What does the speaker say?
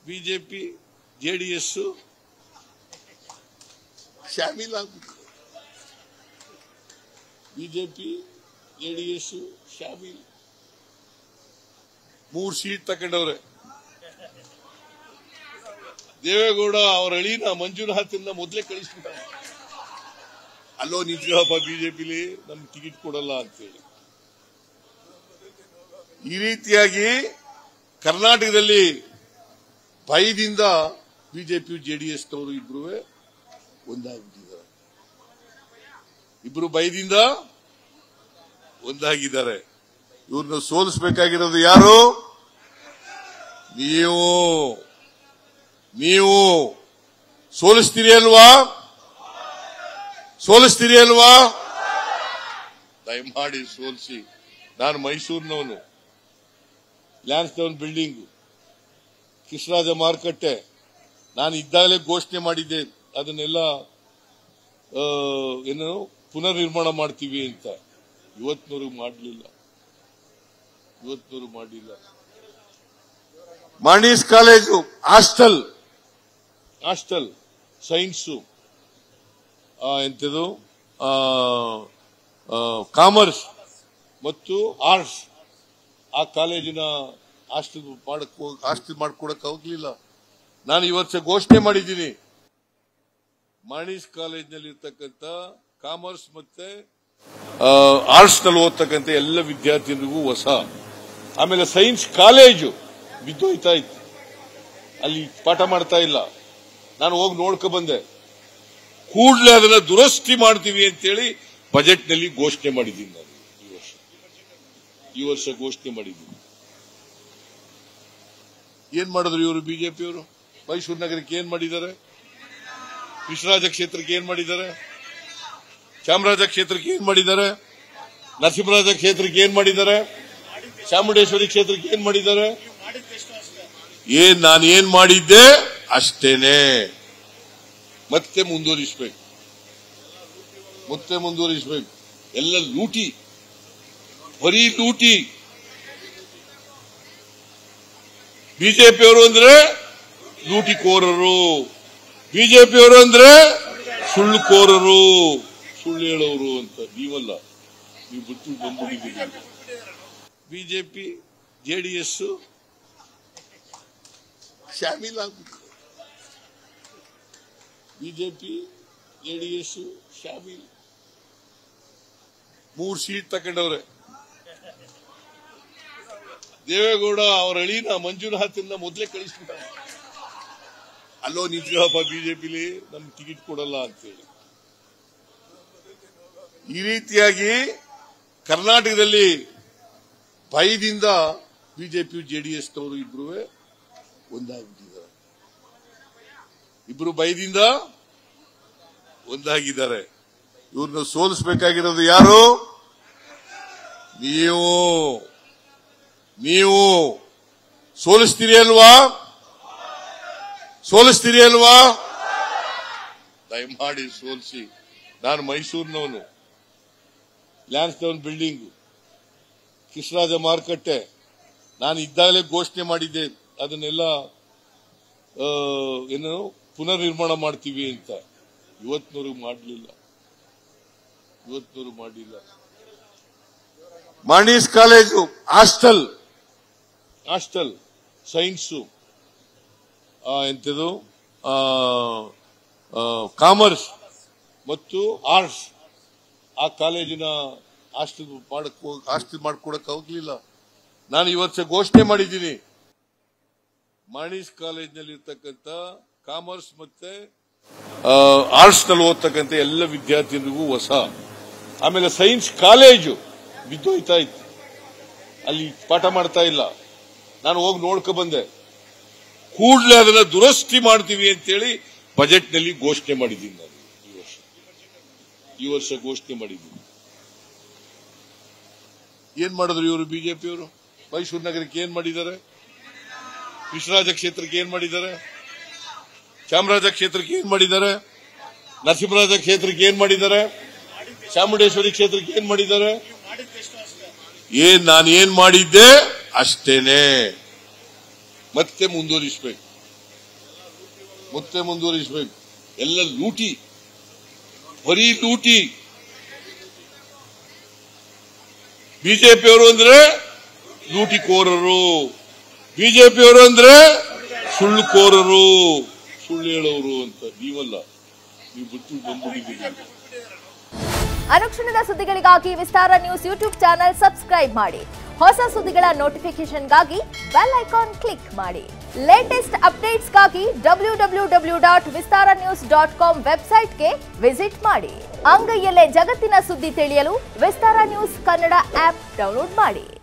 BJP JDS ಶಾಮೀಲ್ ಆಗ್ಬಿಟ್ಟು BJP JDS ಶಾಮೀಲ್ ಮೂರ್ seat ತಗೊಂಡವ್ರೆ Deve Gowda ಅವರ ಅಳಿನ ಮಂಜುನಾಥನ್ನ ಮೊದಲೇ ಕಳಿಸ್ಬಿಟ್ಟ ಅಲ್ಲೋ ನಿಂತ್ಕೊಳ್ಳಪ್ಪ ಬಿಜೆಪಿಲಿ ನಮ್ಗೆ ಟಿಕೆಟ್ ಕೊಡಲ್ಲ ಅಂತೇಳಿ ಈ ರೀತಿಯಾಗಿ ಕರ್ನಾಟಕದಲ್ಲಿ ಭಯದಿಂದ ಬಿಜೆಪಿ ಜೆಡಿಎಸ್ ನವರು ಇಬ್ರು ಒಂದಾಗ್ಬಿಟ್ಟಿದ್ದಾರೆ ಇಬ್ರು ಭಯದಿಂದ ಒಂದಾಗಿದ್ದಾರೆ ಇವ್ರನ್ನ ಸೋಲಿಸಬೇಕಾಗಿರೋದು ಯಾರು ನೀವು ನೀವು ಸೋಲಿಸ್ತೀರಿ ಅಲ್ವಾ ಸೋಲಿಸ್ತೀರಿ ಅಲ್ವಾ ದಯಮಾಡಿ ಸೋಲಿಸಿ ನಾನು ಮೈಸೂರಿನವನು ಲ್ಯಾನ್ಸ್ಡೌನ್ ಬಿಲ್ಡಿಂಗ್ ಕೃಷ್ಣರಾಜ ಮಾರುಕಟ್ಟೆ ನಾನು ಇದ್ದಾಗಲೇ ಘೋಷಣೆ ಮಾಡಿದ್ದೆ ಅದನ್ನೆಲ್ಲ ಆ, ಏನು ಪುನರ್ ನಿರ್ಮಾಣ ಮಾಡ್ತೀವಿ ಅಂತ ಇವತ್ತಿನವರೆಗೂ ಮಾಡಲಿಲ್ಲ ಇವತ್ತಿನವರೆಗೂ ಮಾಡಲಿಲ್ಲ ಮಾಣೀಸ್ ಕಾಲೇಜು ಹಾಸ್ಟೆಲ್ ಹಾಸ್ಟೆಲ್ ಸೈನ್ಸು ಎಂಥದ್ದು ಕಾಮರ್ಸ್ ಮತ್ತು ಆರ್ಟ್ಸ್ ಆ ಕಾಲೇಜಿನ ಹಾಸ್ಟೆಲ್ ಮಾಡಕ್ ಹಾಸ್ಟೆಲ್ ಮಾಡ್ಕೊಡಕ್ ಹೋಗ್ಲಿಲ್ಲ ನಾನು ಇವತ್ತು ಘೋಷಣೆ ಮಾಡಿದ್ದೀನಿ ಮಾಣೀಸ್ ಕಾಲೇಜಿನಲ್ಲಿ ಇರ್ತಕ್ಕಂಥ ಕಾಮರ್ಸ್ ಮತ್ತೆ ಆರ್ಟ್ಸ್ ನಲ್ಲಿ ಓದ್ತಕ್ಕಂಥ ಎಲ್ಲ ವಿದ್ಯಾರ್ಥಿಗಳಿಗೂ ಹೊಸ ಆಮೇಲೆ ಸೈನ್ಸ್ ಕಾಲೇಜು ಬಿದ್ದೋಯ್ತಾ ಇತ್ತು ಅಲ್ಲಿ ಪಾಠ ಮಾಡ್ತಾ ಇಲ್ಲ ನಾನು ಹೋಗಿ ನೋಡ್ಕೊ ಬಂದೆ ಕೂಡಲೇ ಅದನ್ನ ದುರಸ್ತಿ ಮಾಡ್ತೀವಿ ಅಂತೇಳಿ ಬಜೆಟ್ ನಲ್ಲಿ ಘೋಷಣೆ ಮಾಡಿದ್ದೀನಿ ನಾನು ಈ ವರ್ಷ ಈ ವರ್ಷ ಘೋಷಣೆ ಮಾಡಿದ್ದೀನಿ ಏನ್ ಮಾಡಿದ್ರು ಇವರು ಬಿಜೆಪಿಯವರು ಮೈಸೂರು ನಗರಕ್ಕೆ ಏನ್ ಮಾಡಿದ್ದಾರೆ ಕೃಷ್ಣರಾಜ ಕ್ಷೇತ್ರಕ್ಕೆ ಏನ್ ಮಾಡಿದ್ದಾರೆ ಚಾಮರಾಜ ಕ್ಷೇತ್ರಕ್ಕೆ ಏನ್ ಮಾಡಿದ್ದಾರೆ ನರಸಿಂಹರಾಜ ಕ್ಷೇತ್ರಕ್ಕೆ ಏನ್ ಮಾಡಿದ್ದಾರೆ ಚಾಮುಂಡೇಶ್ವರಿ ಕ್ಷೇತ್ರಕ್ಕೆ ಏನ್ ಮಾಡಿದ್ದಾರೆ ಏನ್ ನಾನು ಏನ್ ಮಾಡಿದ್ದೆ ಅಷ್ಟೇನೆ ಮತ್ತೆ ಮುಂದುವರಿಸಬೇಕು ಮತ್ತೆ ಮುಂದುವರಿಸಬೇಕು ಎಲ್ಲ ಲೂಟಿ ಬರೀ ಲೂಟಿ ಬಿಜೆಪಿಯವರು ಅಂದ್ರೆ ಲೂಟಿಕೋರರು ಬಿಜೆಪಿಯವರು ಅಂದ್ರೆ ಸುಳ್ಳುಕೋರರು ಸುಳ್ಳು ಹೇಳೋರು ಅಂತ ನೀವಲ್ಲ ನೀವು ಬಿಟ್ಟು ಬಂದ್ಬಿಟ್ಟಿದ್ದೀರಿ ಬಿಜೆಪಿ ಜೆಡಿಎಸ್ ಶಾಮೀಲ್ ಆಗ್ಬಿಟ್ಟು ಬಿಜೆಪಿ ಜೆಡಿಎಸ್ ಶಾಮೀಲ್ ಮೂರ್ ಸೀಟ್ ತಗೊಂಡವ್ರೆ ದೇವೇಗೌಡ ಅವರ ಅಳಿನ ಮಂಜುನಾಥನ್ನ ಮೊದಲೇ ಕಳಿಸ್ಬಿಟ್ಟ ಅಲ್ಲೋ ನಿಂತ್ಕೊಳ್ಳಪ್ಪ ಬಿಜೆಪಿಲಿ ನಮ್ಗೆ ಟಿಕೆಟ್ ಕೊಡಲ್ಲ ಅಂತೇಳಿ ಈ ರೀತಿಯಾಗಿ ಕರ್ನಾಟಕದಲ್ಲಿ ಭಯದಿಂದ ಬಿಜೆಪಿ ಜೆಡಿಎಸ್ ನವರು ಇಬ್ರು ಒಂದಾಗ್ಬಿಟ್ಟಿದ್ದಾರೆ ಇಬ್ರು ಭಯದಿಂದ ಒಂದಾಗಿದ್ದಾರೆ ಇವ್ರನ್ನ ಸೋಲಿಸಬೇಕಾಗಿರೋದು ಯಾರು ನೀವು ನೀವು ಸೋಲಿಸ್ತೀರಿ ಅಲ್ವಾ ಸೋಲಿಸ್ತೀರಿ ಅಲ್ವಾ ದಯಮಾಡಿ ಸೋಲಿಸಿ ನಾನು ಮೈಸೂರಿನವನು ಲ್ಯಾನ್ಸ್ಡೌನ್ ಬಿಲ್ಡಿಂಗ್ ಕೃಷ್ಣರಾಜ ಮಾರುಕಟ್ಟೆ ನಾನು ಇದ್ದಾಗಲೇ ಘೋಷಣೆ ಮಾಡಿದ್ದೆ ಅದನ್ನೆಲ್ಲ ಆ, ಏನು ಪುನರ್ ನಿರ್ಮಾಣ ಮಾಡ್ತೀವಿ ಅಂತ ಇವತ್ತಿನವರೆಗೂ ಮಾಡಲಿಲ್ಲ ಇವತ್ತಿನವರೆಗೂ ಮಾಡಲಿಲ್ಲ ಮಾಣೀಸ್ ಕಾಲೇಜು ಹಾಸ್ಟೆಲ್ ಹಾಸ್ಟೆಲ್ ಸೈನ್ಸು ಎಂಥದ್ದು ಕಾಮರ್ಸ್ ಮತ್ತು ಆರ್ಟ್ಸ್ ಆ ಕಾಲೇಜಿನ ಹಾಸ್ಟೆಲ್ ಮಾಡಕ್ ಹಾಸ್ಟೆಲ್ ಮಾಡ್ಕೊಡಕ್ ಹೋಗ್ಲಿಲ್ಲ ನಾನು ಇವತ್ತು ಘೋಷಣೆ ಮಾಡಿದ್ದೀನಿ ಮಾಣೀಸ್ ಕಾಲೇಜಿನಲ್ಲಿ ಇರ್ತಕ್ಕಂಥ ಕಾಮರ್ಸ್ ಮತ್ತೆ ಆರ್ಟ್ಸ್ ನಲ್ಲಿ ಓದ್ತಕ್ಕಂಥ ಎಲ್ಲ ವಿದ್ಯಾರ್ಥಿಗಳಿಗೂ ಹೊಸ ಆಮೇಲೆ ಸೈನ್ಸ್ ಕಾಲೇಜು ಬಿದ್ದೋಯ್ತಾ ಇತ್ತು ಅಲ್ಲಿ ಪಾಠ ಮಾಡ್ತಾ ಇಲ್ಲ ನಾನು ಹೋಗಿ ನೋಡ್ಕೊ ಬಂದೆ ಕೂಡಲೇ ಅದನ್ನ ದುರಸ್ತಿ ಮಾಡ್ತೀವಿ ಅಂತೇಳಿ ಬಜೆಟ್ ನಲ್ಲಿ ಘೋಷಣೆ ಮಾಡಿದ್ದೀನಿ ನಾನು ಈ ವರ್ಷ ಈ ವರ್ಷ ಘೋಷಣೆ ಮಾಡಿದ್ದೀನಿ ಏನ್ ಮಾಡಿದ್ರು ಇವರು ಬಿಜೆಪಿಯವರು ಮೈಸೂರು ನಗರಕ್ಕೆ ಏನ್ ಮಾಡಿದ್ದಾರೆ ಕೃಷ್ಣರಾಜ ಕ್ಷೇತ್ರಕ್ಕೆ ಏನ್ ಮಾಡಿದ್ದಾರೆ ಚಾಮರಾಜ ಕ್ಷೇತ್ರಕ್ಕೆ ಏನ್ ಮಾಡಿದ್ದಾರೆ ನರಸಿಂಹರಾಜ ಕ್ಷೇತ್ರಕ್ಕೆ ಏನ್ ಮಾಡಿದ್ದಾರೆ ಚಾಮುಂಡೇಶ್ವರಿ ಕ್ಷೇತ್ರಕ್ಕೆ ಏನ್ ಮಾಡಿದ್ದಾರೆ ಏನ್ ನಾನು ಏನ್ ಮಾಡಿದ್ದೆ ಅಷ್ಟೇನೆ ಮತ್ತೆ ಮುಂದುವರಿಸಬೇಕು ಮತ್ತೆ ಮುಂದುವರಿಸಬೇಕು ಎಲ್ಲ ಲೂಟಿ ಬರೀ ಲೂಟಿ ಬಿಜೆಪಿಯವರು ಅಂದ್ರೆ ಲೂಟಿಕೋರರು ಬಿಜೆಪಿಯವರು ಅಂದ್ರೆ ಸುಳ್ಳುಕೋರರು ಸುಳ್ಳು ಹೇಳೋರು ಅಂತ ನೀವಲ್ಲ ನೀವು ಬಿಟ್ಟು ಬಂದ್ಬಿಟ್ಟಿದ್ದೀರಿ ಅನುಕ್ಷಣದ ಸುದ್ದಿಗಳಿಗಾಗಿ Vistara news YouTube channel subscribe ಮಾಡಿ ಹೊಸ ಸುದ್ದಿಗಳ ನೋಟಿಫಿಕೇಶನ್ಗಾಗಿ ಬೆಲ್ ಐಕಾನ್ ಕ್ಲಿಕ್ ಮಾಡಿ ಲೇಟೆಸ್ಟ್ ಅಪ್ಡೇಟ್ಸ್ಗಾಗಿ W W W dot Vistara news dot com ವೆಬ್ಸೈಟ್ಗೆ ವಿಸಿಟ್ ಮಾಡಿ ಅಂಗೈಯಲ್ಲೇ ಜಗತ್ತಿನ ಸುದ್ದಿ ತಿಳಿಯಲು Vistara news Kannada app download ಮಾಡಿ